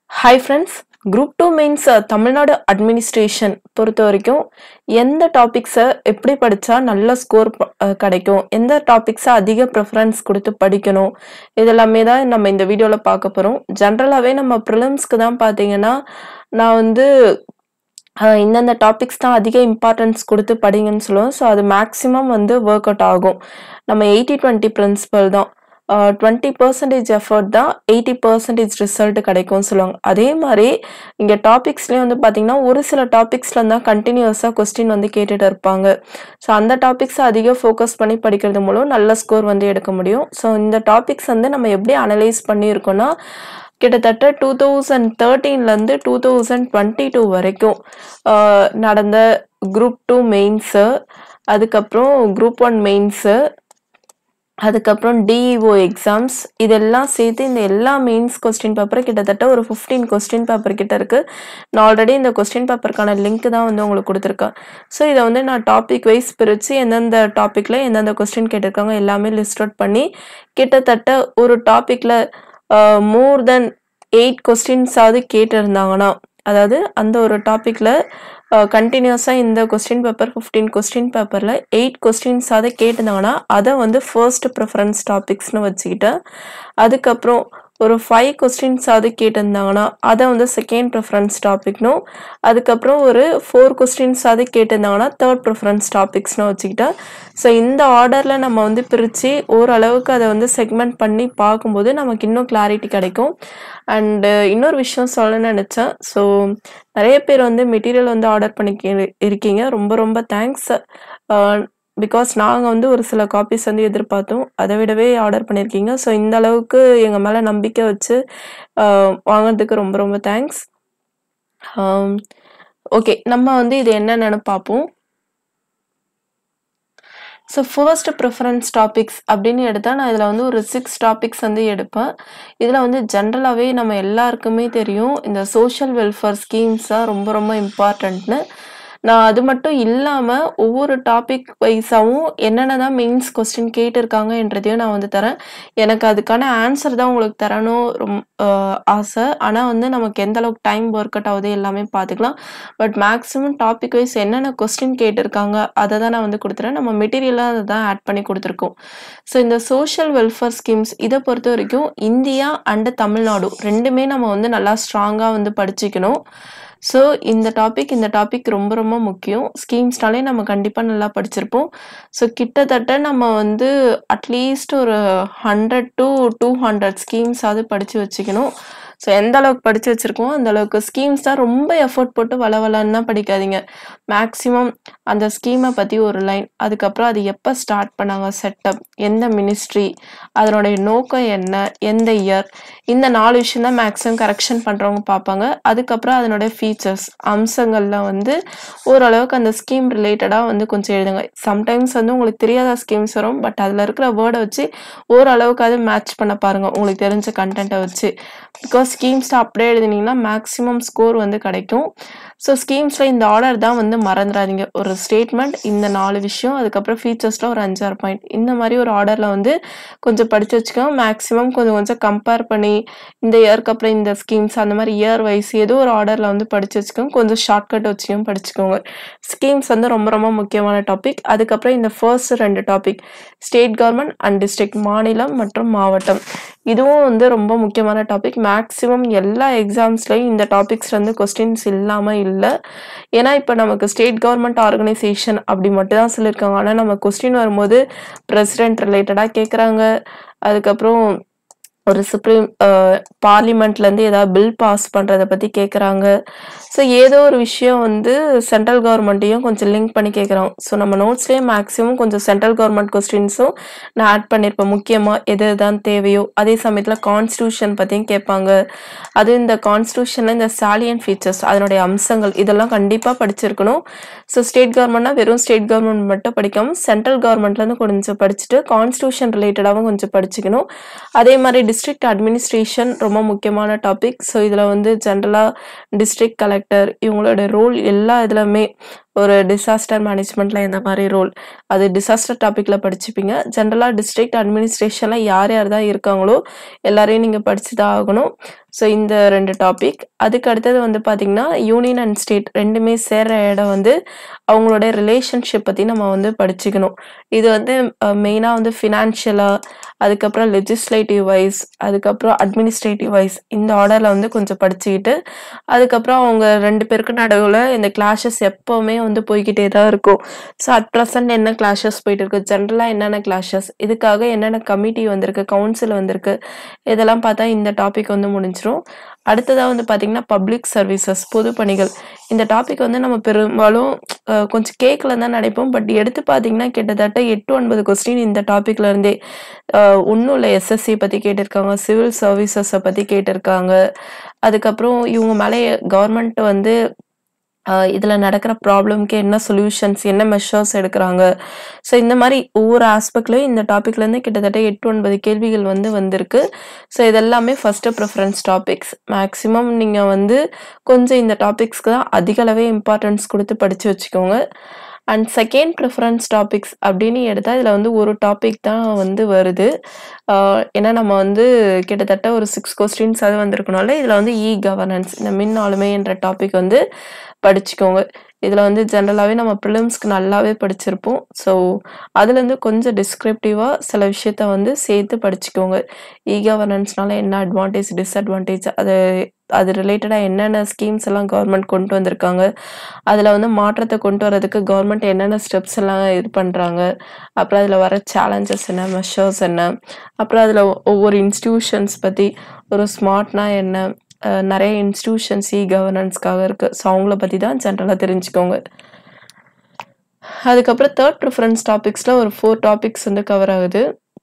hi friends group two mains Tamil Nadu administration பொறுத்த வரைக்கும் எந்த டாபிக்ஸை எப்படி படித்தா நல்ல ஸ்கோர் கிடைக்கும் எந்த டாபிக்ஸை அதிக ப்ரிஃபரன்ஸ் கொடுத்து படிக்கணும் இதெல்லாமே தான் நம்ம இந்த வீடியோவில் பார்க்க போகிறோம் ஜென்ரலாகவே நம்ம ப்ரிலிம்ஸ்க்கு தான் பார்த்தீங்கன்னா நான் வந்து அஹ் இந்தந்த டாபிக்ஸ் தான் அதிக இம்பார்ட்டன்ஸ் கொடுத்து படிங்கன்னு சொல்லுவோம் ஸோ அது மேக்ஸிமம் வந்து ஒர்க் அவுட் ஆகும் நம்ம எயிட்டி டுவெண்ட்டி பிரின்சிபல் தான் டுவெண்ட்டி பர்சன்டேஜ் எஃபர்ட் தான் எயிட்டி பர்சன்டேஜ் ரிசல்ட் கிடைக்கும்னு சொல்லுவாங்க அதே மாதிரி இங்கே டாபிக்ஸ்லேயும் வந்து பார்த்தீங்கன்னா ஒரு சில டாபிக்ஸில் தான் கண்டினியூஸாக கொஸ்டின் வந்து கேட்டுட்டு இருப்பாங்க ஸோ அந்த டாபிக்ஸை அதிக ஃபோக்கஸ் பண்ணி படிக்கிறது மூலம் நல்ல ஸ்கோர் வந்து எடுக்க முடியும் ஸோ இந்த டாபிக்ஸ் வந்து நம்ம எப்படி அனலைஸ் பண்ணியிருக்கோம்னா கிட்டத்தட்ட டூ தௌசண்ட் தேர்ட்டீன்லேருந்து டூ தௌசண்ட் டுவெண்ட்டி டூ வரைக்கும் ஆஹ் நடந்த குரூப் டூ மெயின்ஸு அதுக்கப்புறம் குரூப் ஒன் மெயின்ஸு அதுக்கப்புறம் டிஇஓ எக்ஸாம்ஸ் இதெல்லாம் சேர்த்து இந்த எல்லா மெயின்ஸ் கொஸ்டின் பேப்பரும் கிட்டத்தட்ட ஒரு ஃபிஃப்டீன் கொஸ்டின் பேப்பர் கிட்ட இருக்கு நான் ஆல்ரெடி இந்த கொஸ்டின் பேப்பருக்கான லிங்க் தான் வந்து உங்களுக்கு கொடுத்துருக்கேன் ஸோ இதை வந்து நான் டாபிக் வைஸ் பிரித்து எந்தெந்த டாப்பிக்கில் எந்தெந்த கொஸ்டின் கேட்டிருக்காங்க எல்லாமே லிஸ்ட் அவுட் பண்ணி கிட்டத்தட்ட ஒரு டாப்பிக்கில் மோர் தென் எயிட் கொஸ்டின்ஸாவது கேட்டிருந்தாங்கன்னா அதாவது அந்த ஒரு டாப்பிக்கில் கண்டினியூஸாக இந்த கொஸ்டின் பேப்பர் ஃபிஃப்டீன் கொஸ்டின் பேப்பரில் எயிட் கொஸ்டின்ஸாவது கேட்டிருந்தாங்கன்னா அதை வந்து ஃபர்ஸ்ட் ப்ரிஃபரன்ஸ் டாபிக்ஸ்னு வச்சுக்கிட்டேன் அதுக்கப்புறம் ஒரு ஃபைவ் கொஸ்டின்ஸாவது கேட்டிருந்தாங்கன்னா அதை வந்து செகண்ட் ப்ரிஃபரன்ஸ் டாபிக்னும் அதுக்கப்புறம் ஒரு ஃபோர் கொஸ்டின்ஸாவது கேட்டிருந்தாங்கன்னா தேர்ட் ப்ரிஃபரன்ஸ் டாபிக்ஸ்னு வச்சுக்கிட்டேன் ஸோ இந்த ஆர்டரில் நம்ம வந்து பிரித்து ஓரளவுக்கு அதை வந்து செக்மெண்ட் பண்ணி பார்க்கும்போது நமக்கு இன்னும் கிளாரிட்டி கிடைக்கும் அண்டு இன்னொரு விஷயம் சொல்ல நினச்சேன் ஸோ நிறைய பேர் வந்து மெட்டீரியல் வந்து ஆர்டர் பண்ணி இருக்கீங்க ரொம்ப ரொம்ப தேங்க்ஸ் பிகாஸ் நாங்கள் வந்து ஒரு சில காப்பீஸ் வந்து எதிர்பார்த்தோம் அதை விடவே ஆர்டர் பண்ணியிருக்கீங்க ஸோ இந்த அளவுக்கு எங்கள் மேலே நம்பிக்கை வச்சு ஆஹ் வாங்கினதுக்கு ரொம்ப ரொம்ப தேங்க்ஸ் ஓகே நம்ம வந்து இது என்னென்னு பார்ப்போம் ஸோ ஃபர்ஸ்ட் ப்ரிஃபரன்ஸ் டாபிக்ஸ் அப்படின்னு எடுத்தால் நான் இதில் வந்து ஒரு சிக்ஸ் டாபிக்ஸ் வந்து எடுப்பேன் இதில் வந்து ஜென்ரலாகவே நம்ம எல்லாருக்குமே தெரியும் இந்த சோஷியல் வெல்ஃபேர் ஸ்கீம்ஸ் தான் ரொம்ப ரொம்ப இம்பார்ட்டன்ட்னு நான் அது மட்டும் இல்லாமல் ஒவ்வொரு டாபிக் வைஸாகவும் என்னென்ன தான் மெயின்ஸ் கொஸ்டின் கேட்டிருக்காங்க என்றதையும் நான் வந்து தரேன் எனக்கு அதுக்கான ஆன்சர் தான் உங்களுக்கு தரணும் ரொம்ப ஆசை ஆனால் வந்து நமக்கு எந்த அளவுக்கு டைம் ஒர்க் அவுட் ஆகுது எல்லாமே பார்த்துக்கலாம் பட் மேக்ஸிமம் டாபிக் வைஸ் என்னென்ன கொஸ்டின் கேட்டிருக்காங்க அதை தான் நான் வந்து கொடுத்துறேன் நம்ம மெட்டீரியலாக அதை தான் ஆட் பண்ணி கொடுத்துருக்கோம் ஸோ இந்த சோஷியல் வெல்ஃபேர் ஸ்கீம்ஸ் இதை பொறுத்த வரைக்கும் இந்தியா அண்டு தமிழ்நாடு ரெண்டுமே நம்ம வந்து நல்லா ஸ்ட்ராங்காக வந்து படிச்சுக்கணும் ஸோ இந்த டாபிக் இந்த டாபிக் ரொம்ப ரொம்ப முக்கியம் ஸ்கீம்ஸ்னாலே நம்ம கண்டிப்பாக நல்லா படிச்சிருப்போம் ஸோ கிட்டத்தட்ட நம்ம வந்து அட்லீஸ்ட் ஒரு ஹண்ட்ரட் டு டூ ஹண்ட்ரட் ஸ்கீம்ஸாவது படித்து வச்சுக்கணும் ஸோ எந்த அளவுக்கு படித்து வச்சுருக்கோம் அந்த அளவுக்கு ஸ்கீம்ஸ் தான் ரொம்ப எஃபோர்ட் போட்டு வள வளன்னா படிக்காதீங்க மேக்ஸிமம் அந்த ஸ்கீமை பற்றி ஒரு லைன் அதுக்கப்புறம் அது எப்போ ஸ்டார்ட் பண்ணாங்க செட்டப் எந்த மினிஸ்ட்ரி அதனுடைய நோக்கம் என்ன எந்த இயர் இந்த நாலு விஷயம் தான் மேக்ஸிமம் கரெக்ஷன் பண்ணுறவங்க பார்ப்பாங்க அதுக்கப்புறம் அதனுடைய ஃபீச்சர்ஸ் அம்சங்கள்லாம் வந்து ஓரளவுக்கு அந்த ஸ்கீம் ரிலேட்டடாக வந்து கொஞ்சம் எழுதுங்க சம்டைம்ஸ் வந்து உங்களுக்கு தெரியாத ஸ்கீம்ஸ் வரும் பட் அதில் இருக்கிற வேர்டை வச்சு ஓரளவுக்கு அது மேட்ச் பண்ண பாருங்கள் உங்களுக்கு தெரிஞ்ச கண்டென்ட்டை வச்சு பிகாஸ் ஸ்கீம்ஸ் அப்படியே எழுதினீங்கன்னா மேக்ஸிமம் ஸ்கோர் வந்து கிடைக்கும் ஸோ ஸ்கீம்ஸில் இந்த ஆர்டர் தான் வந்து மறந்துடாதீங்க ஒரு ஸ்டேட்மெண்ட் இந்த நாலு விஷயம் அதுக்கப்புறம் ஃபீச்சர்ஸில் ஒரு அஞ்சாறு பாயிண்ட் இந்த மாதிரி ஒரு ஆர்டரில் வந்து கொஞ்சம் படித்து வச்சுக்கோங்க மேக்ஸிமம் கொஞ்சம் கொஞ்சம் கம்பேர் பண்ணி இந்த இயர்க்கு அப்புறம் இந்த ஸ்கீம்ஸ் அந்த மாதிரி இயர் வைஸ் ஏதோ ஒரு ஆர்டரில் வந்து படித்து வச்சுக்கோங்க கொஞ்சம் ஷார்ட்கட் வச்சுக்கும் படிச்சுக்கோங்க ஸ்கீம்ஸ் வந்து ரொம்ப ரொம்ப முக்கியமான டாபிக் அதுக்கப்புறம் இந்த ஃபர்ஸ்ட் ரெண்டு topic state government and district மாநிலம் மற்றும் மாவட்டம் இதுவும் வந்து ரொம்ப முக்கியமான டாபிக் மேக்ஸிமம் எல்லா எக்ஸாம்ஸ்லையும் இந்த டாபிக்ஸ் வந்து கொஸ்டின்ஸ் இல்லாமல் இல்லை ஏன்னா இப்போ நமக்கு ஸ்டேட் கவர்மெண்ட் ஆர்கனைசேஷன் அப்படி மட்டும் தான் சொல்லியிருக்காங்க ஆனால் நம்ம கொஸ்டின் வரும்போது பிரசிடென்ட் ரிலேட்டடாக கேட்குறாங்க அதுக்கப்புறம் ஒரு சுப்ரீம் பார்லிமெண்ட்லேருந்து ஏதாவது பில் பாஸ் பண்ணுறதை பற்றி கேட்குறாங்க ஸோ ஏதோ ஒரு விஷயம் வந்து சென்ட்ரல் கவர்மெண்ட்டையும் கொஞ்சம் லிங்க் பண்ணி கேட்குறோம் ஸோ நம்ம நோட்ஸ்லேயே மேக்ஸிமம் கொஞ்சம் சென்ட்ரல் கவர்மெண்ட் கொஸ்டின்ஸும் நான் ஆட் பண்ணியிருப்பேன் முக்கியமாக எது எதான் தேவையோ அதே சமயத்தில் கான்ஸ்டியூஷன் பற்றியும் கேட்பாங்க அது இந்த கான்ஸ்டியூஷனில் இந்த சாலியன் ஃபீச்சர்ஸ் அதனுடைய அம்சங்கள் இதெல்லாம் கண்டிப்பாக படிச்சிருக்கணும் ஸோ ஸ்டேட் கவர்மெண்ட்னா வெறும் ஸ்டேட் கவர்மெண்ட் மட்டும் படிக்காமல் சென்ட்ரல் கவர்மெண்ட்லேருந்து கொஞ்சம் படிச்சுட்டு கான்ஸ்டியூஷன் ரிலேட்டடாகவும் கொஞ்சம் படிச்சுக்கணும் அதே மாதிரி டிஸ்ட்ரிக்ட் அட்மினிஸ்ட்ரேஷன் ரொம்ப முக்கியமான டாபிக் ஸோ இதில் வந்து ஜென்ரலாக டிஸ்ட்ரிக்ட் கலெக்டர் இவங்களோட ரோல் எல்லா இதுலையுமே ஒரு டிசாஸ்டர் மேனேஜ்மெண்ட்ல எந்த மாதிரி ரோல் அது டிசாஸ்டர் டாபிக்ல படிச்சுப்பீங்க ஜென்ரலா டிஸ்ட்ரிக்ட் அட்மினிஸ்ட்ரேஷன்ல யார் யார் தான் இருக்காங்களோ எல்லாரையும் நீங்க படிச்சு தான் ஆகணும் ஸோ இந்த ரெண்டு டாபிக் அதுக்கு அடுத்தது வந்து பாத்தீங்கன்னா யூனியன் அண்ட் ஸ்டேட் ரெண்டுமே சேர்ற இடம் வந்து அவங்களோட ரிலேஷன்ஷிப் பத்தி நம்ம வந்து படிச்சுக்கணும் இது வந்து மெயினாக வந்து ஃபினான்ஷியலாக அதுக்கப்புறம் லெஜிஸ்லேட்டிவ் வைஸ் அதுக்கப்புறம் அட்மினிஸ்ட்ரேட்டிவ் வைஸ் இந்த ஆர்டரில் வந்து கொஞ்சம் படிச்சுக்கிட்டு அதுக்கப்புறம் அவங்க ரெண்டு பேருக்கு நடுவில் இந்த கிளாஷஸ் எப்போவுமே வந்து போய்கிட்டே தான் இருக்கும் ஸோ அட் ப்ரெசன்ட் என்ன கிளாஷஸ் போயிட்டு இருக்கு ஜென்ரலாக என்னென்ன கிளாஷஸ் இதுக்காக என்னென்ன கமிட்டி வந்திருக்கு கவுன்சில் வந்திருக்கு இதெல்லாம் பார்த்தா இந்த டாபிக் வந்து முடிஞ்சிரும் அடுத்ததாக வந்து பார்த்தீங்கன்னா பப்ளிக் சர்வீசஸ் பொது பணிகள் இந்த டாபிக் வந்து நம்ம பெரும்பாலும் அஹ், கொஞ்சம் கேட்கல தான் நினைப்போம் பட் எடுத்து பார்த்தீங்கன்னா கிட்டத்தட்ட எட்டு ஒன்பது கொஸ்டின் இந்த டாபிக்ல இருந்தே ஒன்றும் இல்லை எஸ்எஸ்சி பற்றி கேட்டிருக்காங்க சிவில் சர்வீசஸை பற்றி கேட்டிருக்காங்க அதுக்கப்புறம் இவங்க மேலே கவர்மெண்ட் வந்து ஆஹ் இதுல நடக்கிற ப்ராப்ளம்க்கு என்ன சொல்யூஷன்ஸ் என்ன மெஷர்ஸ் எடுக்கிறாங்க ஸோ இந்த மாதிரி ஒவ்வொரு ஆஸ்பெக்ட்லையும் இந்த டாபிக்ல இருந்து கிட்டத்தட்ட எட்டு ஒன்பது கேள்விகள் வந்து வந்திருக்கு ஸோ இதெல்லாமே ஃபர்ஸ்ட் ப்ரிஃபரன்ஸ் டாபிக்ஸ் மேக்ஸிமம் நீங்க வந்து கொஞ்சம் இந்த டாபிக்ஸ்க்கு தான் அதிக அளவே இம்பார்ட்டன்ஸ் கொடுத்து படிச்சு வச்சுக்கோங்க அண்ட் செகண்ட் ப்ரிஃபரன்ஸ் டாபிக்ஸ் அப்படின்னு எடுத்தால் இதில் வந்து ஒரு டாபிக் தான் வந்து வருது ஆஹ் ஏன்னா நம்ம வந்து கிட்டத்தட்ட ஒரு சிக்ஸ் கொஸ்டின்ஸ் அது வந்திருக்கனால இதில் வந்து இ கவர்னன்ஸ் இந்த மின் ஆளுமை என்ற டாபிக் வந்து படிச்சுக்கோங்க இதில் வந்து ஜென்ரலாகவே நம்ம ப்ரிலிம்ஸ்க்கு நல்லாவே படிச்சிருப்போம் ஸோ அதுலேருந்து கொஞ்சம் டிஸ்கிரிப்டிவாக சில விஷயத்த வந்து சேர்த்து படிச்சுக்கோங்க இ கவர்னன்ஸ்னால என்ன அட்வான்டேஜ் டிஸ்அட்வான்டேஜ் அது அது ரிலேட்டடாக என்னென்ன ஸ்கீம்ஸ் எல்லாம் கவர்மெண்ட் கொண்டு வந்திருக்காங்க அதில் வந்து மாற்றத்தை கொண்டு வரதுக்கு கவர்மெண்ட் என்னென்ன ஸ்டெப்ஸ் எல்லாம் இது பண்ணுறாங்க அப்புறம் அதில் வர சேலஞ்சஸ் என்ன மெஷர்ஸ் என்ன அப்புறம் அதில் ஒவ்வொரு இன்ஸ்டிடியூஷன்ஸ் பற்றி ஒரு ஸ்மார்ட்னா என்ன அஹ் நிறைய இன்ஸ்டிடியூஷன்ஸ் இ கவர்னன்ஸ்க்காக இருக்கு ஸோ அவங்கள பற்றி தான் ஜென்ரலாக தெரிஞ்சுக்கோங்க அதுக்கப்புறம் தேர்ட் ப்ரிஃபரன்ஸ் டாபிக்ஸில் ஒரு ஃபோர் டாபிக்ஸ் வந்து கவர் ஆகுது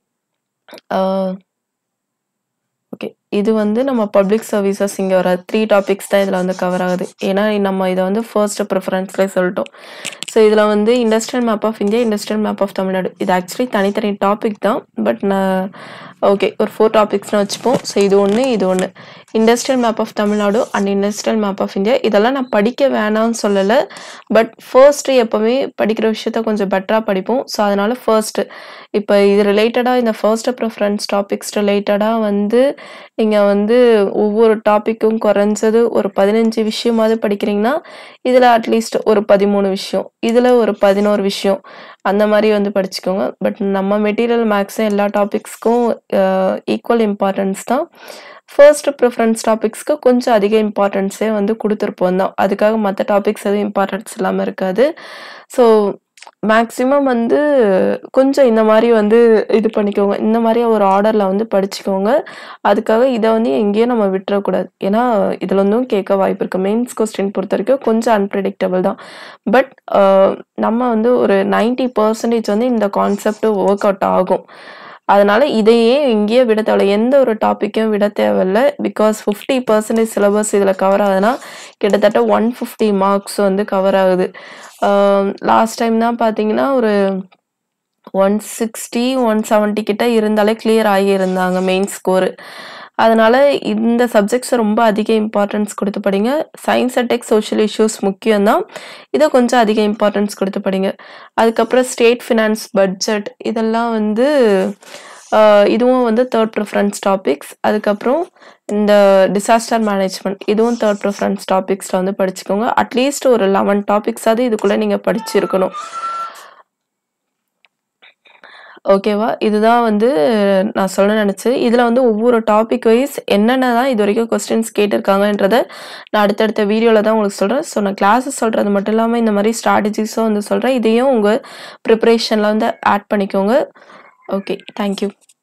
ஓகே இது வந்து நம்ம பப்ளிக் சர்வீசஸ் இங்கே வர த்ரீ டாபிக்ஸ் தான் இதில் வந்து கவர் ஆகுது ஏன்னா நம்ம இதை வந்து ஃபர்ஸ்ட் ப்ரிஃபரன்ஸ்லேயே சொல்லிட்டோம் ஸோ இதில் வந்து industrial map of India industrial map of Tamil Nadu இது ஆக்சுவலி தனித்தனி டாபிக் தான் பட் நான் ஓகே ஒரு ஃபோர் டாபிக்ஸ்னு வச்சுப்போம் ஸோ இது ஒன்று இது ஒன்று industrial map of Tamil Nadu and industrial map of India இதெல்லாம் நான் படிக்க வேணாம்னு சொல்லலை பட் ஃபர்ஸ்ட்டு எப்போவுமே படிக்கிற விஷயத்த கொஞ்சம் பெட்டராக படிப்போம் ஸோ அதனால ஃபர்ஸ்ட்டு இப்போ இது ரிலேட்டடாக இந்த ஃபர்ஸ்ட் ப்ரிஃபரன்ஸ் டாபிக்ஸ் ரிலேட்டடாக வந்து நீங்கள் வந்து ஒவ்வொரு டாப்பிக்கும் குறைஞ்சது ஒரு பதினஞ்சு விஷயமாவது படிக்கிறீங்கன்னா இதில் அட்லீஸ்ட் ஒரு பதிமூணு விஷயம் இதில் ஒரு பதினோரு விஷயம் அந்த மாதிரி வந்து படிச்சுக்கோங்க பட் நம்ம மெட்டீரியல் மேக்ஸும் எல்லா டாபிக்ஸ்க்கும் ஈக்குவல் இம்பார்ட்டன்ஸ் தான் ஃபர்ஸ்ட் ப்ரிஃபரன்ஸ் டாபிக்ஸ்க்கு கொஞ்சம் அதிக இம்பார்ட்டன்ஸே வந்து கொடுத்துருப்போம் தான் அதுக்காக மற்ற டாபிக்ஸ் எதுவும் இம்பார்ட்டன்ஸ் இல்லாமல் இருக்காது ஸோ மேக்ஸிமம் வந்து கொஞ்சம் இந்த மாதிரி வந்து இது பண்ணிக்கோங்க இந்த மாதிரி ஒரு ஆர்டரில் வந்து படிச்சுக்கோங்க அதுக்காக இதை வந்து எங்கேயும் நம்ம விட்டுறக்கூடாது ஏன்னா இதில் இருந்தும் கேட்க வாய்ப்பு இருக்குது மெயின்ஸ் கொஸ்டின் பொறுத்த வரைக்கும் கொஞ்சம் அன்பிரடிக்டபிள் தான் பட் நம்ம வந்து ஒரு நைன்டி பர்சன்டேஜ் வந்து இந்த கான்செப்ட் ஒர்க் அவுட் ஆகும் அதனால இதையே இங்கேயே விட தேவையில்ல எந்த ஒரு டாப்பிக்கும் விட தேவையில்ல பிகாஸ் ஃபிஃப்டி பர்சன்டேஜ் சிலபஸ் இதில் கவர் ஆகுதுன்னா கிட்டத்தட்ட ஒன் ஃபிஃப்டி மார்க்ஸ் வந்து கவர் ஆகுது லாஸ்ட் டைம் தான் பார்த்தீங்கன்னா ஒரு ஒன் சிக்ஸ்டி ஒன் செவன்ட்டி கிட்ட இருந்தாலே கிளியர் ஆகியிருந்தாங்க மெயின் ஸ்கோரு அதனால இந்த சப்ஜெக்ட்ஸை ரொம்ப அதிக இம்பார்ட்டன்ஸ் கொடுத்து படிங்க science and tech social issues முக்கியம்தான் இதை கொஞ்சம் அதிக இம்பார்ட்டன்ஸ் கொடுத்து படிங்க அதுக்கப்புறம் ஸ்டேட் ஃபினான்ஸ் பட்ஜெட் இதெல்லாம் வந்து ஆஹ் இதுவும் வந்து தேர்ட் ப்ரிஃபரன்ஸ் டாபிக்ஸ் அதுக்கப்புறம் இந்த டிசாஸ்டர் மேனேஜ்மெண்ட் இதுவும் தேர்ட் ப்ரிஃபரன்ஸ் டாபிக்ஸில் வந்து படிச்சுக்கோங்க அட்லீஸ்ட் ஒரு லெவன் டாபிக்ஸாவது இதுக்குள்ளே நீங்கள் படிச்சிருக்கணும் ஓகேவா இதுதான் வந்து நான் சொல்ல நினச்சேன் இதில் வந்து ஒவ்வொரு டாபிக் வைஸ் என்னென்ன தான் இது வரைக்கும் கொஸ்டின்ஸ் கேட்டிருக்காங்கன்றத நான் அடுத்தடுத்த வீடியோவில் தான் உங்களுக்கு சொல்கிறேன் ஸோ நான் கிளாஸஸ் சொல்கிறது மட்டும் இல்லாமல் இந்த மாதிரி ஸ்ட்ராட்டஜிஸும் வந்து சொல்கிறேன் இதையும் உங்கள் ப்ரிப்பரேஷனில் வந்து ஆட் பண்ணிக்கோங்க ஓகே தேங்க்யூ